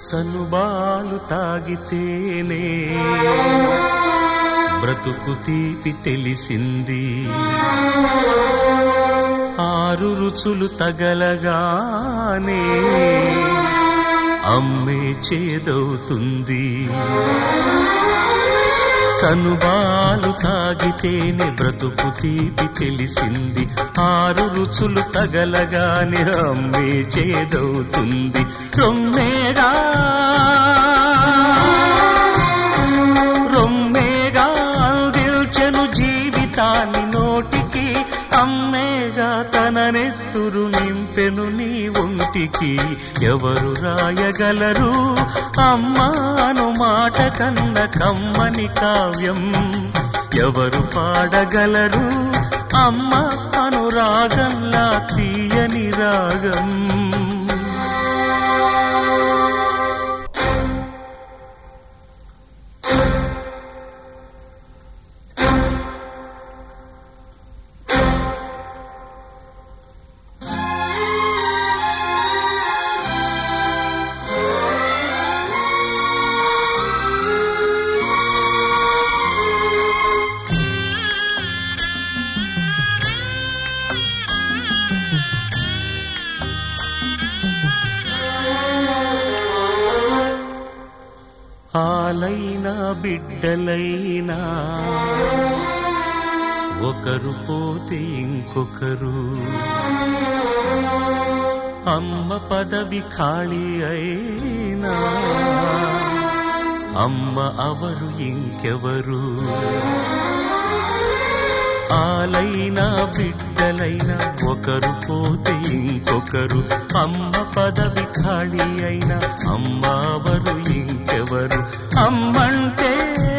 సనుబాలు తాగితేనే బ్రతుకు తీపి తెలిసింది ఆరు రుచులు తగలగానే అమ్మే చేదవుతుంది చనుబాలు తాగితేనే బ్రతుకు తీపి తెలిసింది ఆరు రుచులు తగలగానే అమ్మే చేదవుతుంది రొమ్మేగా రొమ్మేగా అందిల్చెను జీవితాన్ని నోటికి అమ్మేగా తన నెత్తురు నింపెను నీ ఒంటికి ఎవరు రాయగలరు అమ్మాను మాట కన్న కమ్మని కావ్యం ఎవరు పాడగలరు అమ్మ అనురాగంలా తీయని రాగం ఆలైనా బిడ్డలైనా ఒకరు పోతే ఇంకొకరు అమ్మ పదవి ఖాళీ అయినా అమ్మ అవరు ఇంకెవరు ఆలైనా బిడ్డలైనా ఒకరు పోతే ఇంకొకరు అమ్మ పదవి ఖాళీ అయినా అమ్మ అవరు ఇంకెవరు అమ్మంటే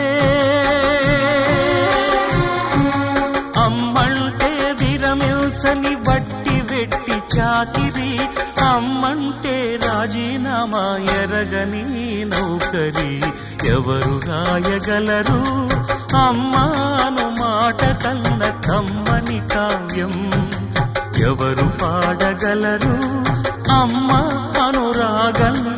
అమ్మంటే విరమిల్చని బట్టి వెట్టి చాకిరి అమ్మంటే రాజీనామా ఎరగని నౌకరి ఎవరు రాయగలరు అమ్మాను మాట కన్న కమ్మని కావ్యం ఎవరు పాడగలరు అమ్మ అనురాగంలా